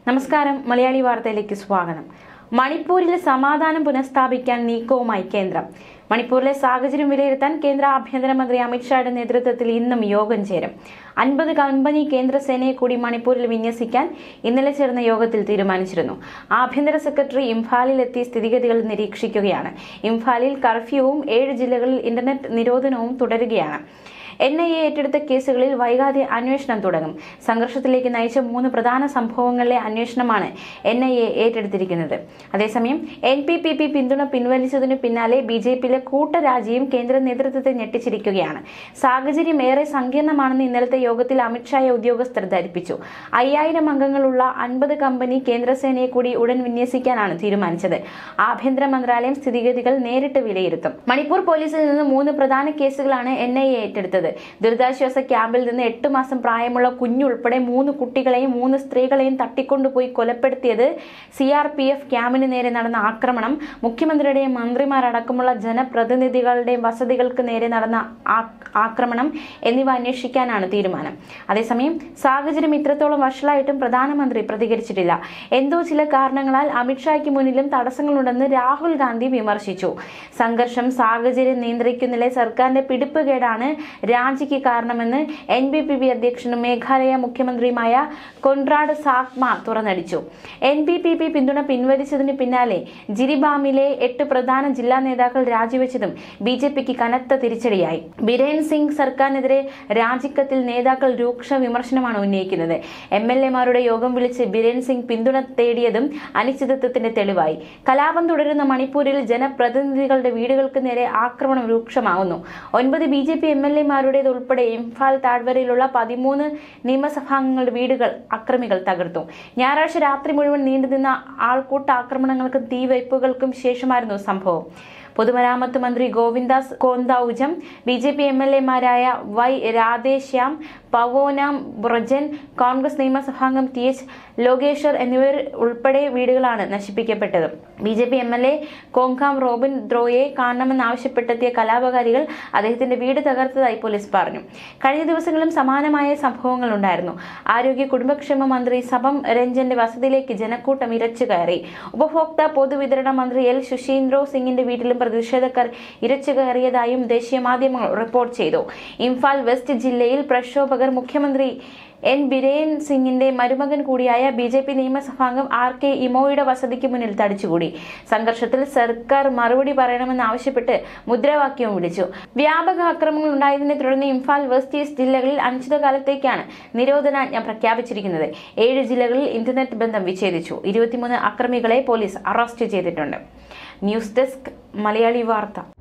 നമസ്കാരം മലയാളി വാർത്തയിലേക്ക് സ്വാഗതം മണിപ്പൂരിൽ സമാധാനം പുനഃസ്ഥാപിക്കാൻ നീക്കവുമായി കേന്ദ്രം മണിപ്പൂരിലെ സാഹചര്യം വിലയിരുത്താൻ കേന്ദ്ര ആഭ്യന്തരമന്ത്രി അമിത്ഷായുടെ നേതൃത്വത്തിൽ ഇന്നും യോഗം ചേരും അൻപത് കമ്പനി കേന്ദ്രസേനയെ കൂടി മണിപ്പൂരിൽ വിന്യസിക്കാൻ ഇന്നലെ ചേർന്ന യോഗത്തിൽ തീരുമാനിച്ചിരുന്നു ആഭ്യന്തര സെക്രട്ടറി ഇംഫാലിലെത്തി സ്ഥിതിഗതികൾ നിരീക്ഷിക്കുകയാണ് ഇംഫാലിൽ കർഫ്യൂവും ഏഴ് ജില്ലകളിൽ ഇന്റർനെറ്റ് നിരോധനവും തുടരുകയാണ് എൻ ഐ എ ഏറ്റെടുത്ത കേസുകളിൽ വൈകാതെ അന്വേഷണം തുടങ്ങും സംഘർഷത്തിലേക്ക് നയിച്ച മൂന്ന് പ്രധാന സംഭവങ്ങളിലെ അന്വേഷണമാണ് എൻ ഐ എ ഏറ്റെടുത്തിരിക്കുന്നത് അതേസമയം എൻ പി പി പി പിന്തുണ പിൻവലിച്ചതിനു പിന്നാലെ ബി ജെ പിയിലെ കൂട്ടരാജിയും കേന്ദ്ര നേതൃത്വത്തെ ഞെട്ടിച്ചിരിക്കുകയാണ് സാഹചര്യം ഏറെ സങ്കീർണമാണെന്ന് ഇന്നലത്തെ യോഗത്തിൽ അമിത്ഷായെ ഉദ്യോഗസ്ഥർ ധരിപ്പിച്ചു അയ്യായിരം അംഗങ്ങളുള്ള അൻപത് കമ്പനി കേന്ദ്രസേനയെ കൂടി ഉടൻ വിന്യസിക്കാനാണ് തീരുമാനിച്ചത് ആഭ്യന്തര മന്ത്രാലയം സ്ഥിതിഗതികൾ നേരിട്ട് വിലയിരുത്തും മണിപ്പൂർ പോലീസിൽ നിന്ന് മൂന്ന് പ്രധാന കേസുകളാണ് എൻ ഐ എ ഏറ്റെടുത്തത് ദുരിതാശ്വാസ ക്യാമ്പിൽ നിന്ന് എട്ട് മാസം പ്രായമുള്ള കുഞ്ഞുൾപ്പെടെ മൂന്ന് കുട്ടികളെയും മൂന്ന് സ്ത്രീകളെയും തട്ടിക്കൊണ്ടുപോയി കൊലപ്പെടുത്തിയത് സി ആർ പി എഫ് ക്യാമ്പിന് നേരെ നടന്ന ആക്രമണം മുഖ്യമന്ത്രിയുടെയും മന്ത്രിമാരടക്കമുള്ള ജനപ്രതിനിധികളുടെയും വസതികൾക്ക് നേരെ നടന്ന ആ- ആക്രമണം എന്നിവ അന്വേഷിക്കാനാണ് തീരുമാനം അതേസമയം സാഹചര്യം ഇത്രത്തോളം വഷളായിട്ടും പ്രധാനമന്ത്രി പ്രതികരിച്ചിട്ടില്ല എന്തോ ചില കാരണങ്ങളാൽ അമിത്ഷായ്ക്ക് മുന്നിലും തടസ്സങ്ങളുണ്ടെന്ന് രാഹുൽ ഗാന്ധി വിമർശിച്ചു സംഘർഷം സാഹചര്യം നിയന്ത്രിക്കുന്നില്ലേ സർക്കാരിന്റെ പിടിപ്പുകേടാണ് രാജിക്ക് കാരണമെന്ന് എൻ ബി പി ബി അധ്യക്ഷനും മേഘാലയ മുഖ്യമന്ത്രിയുമായ കൊൺറാഡ് സാക്മ തുറന്നടിച്ചു എൻ ബി പി പി പിന്തുണ പിൻവലിച്ചതിന് പിന്നാലെ ജിരിബാമിലെ എട്ട് പ്രധാന ജില്ലാ നേതാക്കൾ രാജിവെച്ചതും ബി ജെ പിക്ക് കനത്ത തിരിച്ചടിയായി ബിരേൻ സിംഗ് സർക്കാരിനെതിരെ രാജിക്കത്തിൽ നേതാക്കൾ രൂക്ഷ വിമർശനമാണ് ഉന്നയിക്കുന്നത് എം എൽ എമാരുടെ യോഗം വിളിച്ച് ബിരേൻ സിംഗ് പിന്തുണ തേടിയതും അനിശ്ചിതത്വത്തിന്റെ തെളിവായി കലാപം തുടരുന്ന മണിപ്പൂരിൽ ജനപ്രതിനിധികളുടെ വീടുകൾക്ക് നേരെ ആക്രമണം രൂക്ഷമാകുന്നു ഒൻപത് B J P M L എമാരുടേത് ഉൾപ്പെടെ ഇംഫാൽ താഴ്വരയിലുള്ള പതിമൂന്ന് നിയമസഭാംഗങ്ങളുടെ വീടുകൾ അക്രമികൾ തകർത്തു ഞായറാഴ്ച രാത്രി മുഴുവൻ നീണ്ടുനിന്ന ആൾക്കൂട്ട ആക്രമണങ്ങൾക്കും തീവയ്പ്പുകൾക്കും ശേഷമായിരുന്നു സംഭവം പൊതുമരാമത്ത് മന്ത്രി Govindas Konthoujam B J P M L എമാരായ വൈ രാധേശ്യാം പവോനാം ബ്രജൻ കോൺഗ്രസ് നിയമസഭാംഗം ടി എച്ച് ലോകേശ്വർ എന്നിവർ ഉൾപ്പെടെ വീടുകളാണ് നശിപ്പിക്കപ്പെട്ടത് B J P M L A Khongbam റോബിൻ ദ്രോയെ കാണണമെന്നാവശ്യപ്പെട്ടെത്തിയ കലാപകാരികൾ അദ്ദേഹത്തിന്റെ വീട് തകർത്തതായി പോലീസ് പറഞ്ഞു കഴിഞ്ഞ ദിവസങ്ങളിലും സമാനമായ സംഭവങ്ങൾ ഉണ്ടായിരുന്നു ആരോഗ്യ കുടുംബക്ഷേമ മന്ത്രി സബം രഞ്ജന്റെ വസതിയിലേക്ക് ജനക്കൂട്ടം ഇരച്ചു കയറി ഉപഭോക്തൃ പൊതുവിതരണ മന്ത്രി എൽ സുശീന്ദ്രോ സിംഗിന്റെ വീട്ടിലും പ്രതിഷേധക്കാർ ഇരച്ചു കയറിയതായും ദേശീയ മാധ്യമങ്ങൾ റിപ്പോർട്ട് ചെയ്തു ഇംഫാൽ വെസ്റ്റ് ജില്ലയിൽ പ്രക്ഷോഭകർ മുഖ്യമന്ത്രി എൻ ബിരേൻ സിംഗിന്റെ മരുമകൻ കൂടിയായ ബി ജെ പി നിയമസഭാംഗം ആർ കെ ഇമോയുടെ വസതിക്ക് മുന്നിൽ തടിച്ചുകൂടി സംഘർഷത്തിൽ സർക്കാർ മറുപടി പറയണമെന്ന് ആവശ്യപ്പെട്ട് മുദ്രാവാക്യവും വിളിച്ചു വ്യാപക ആക്രമണങ്ങൾ ഉണ്ടായതിനെ തുടർന്ന് ഇംഫാൽ വെസ്റ്റ് ഈസ്റ്റ് ജില്ലകളിൽ അനിശ്ചിതകാലത്തേക്കാണ് നിരോധനാജ്ഞ പ്രഖ്യാപിച്ചിരിക്കുന്നത് ഏഴ് ജില്ലകളിൽ ഇന്റർനെറ്റ് ബന്ധം വിച്ഛേദിച്ചു ഇരുപത്തിമൂന്ന് അക്രമികളെ പോലീസ് അറസ്റ്റ് ചെയ്തിട്ടുണ്ട് ന്യൂസ് ഡെസ്ക് മലയാളി വാർത്ത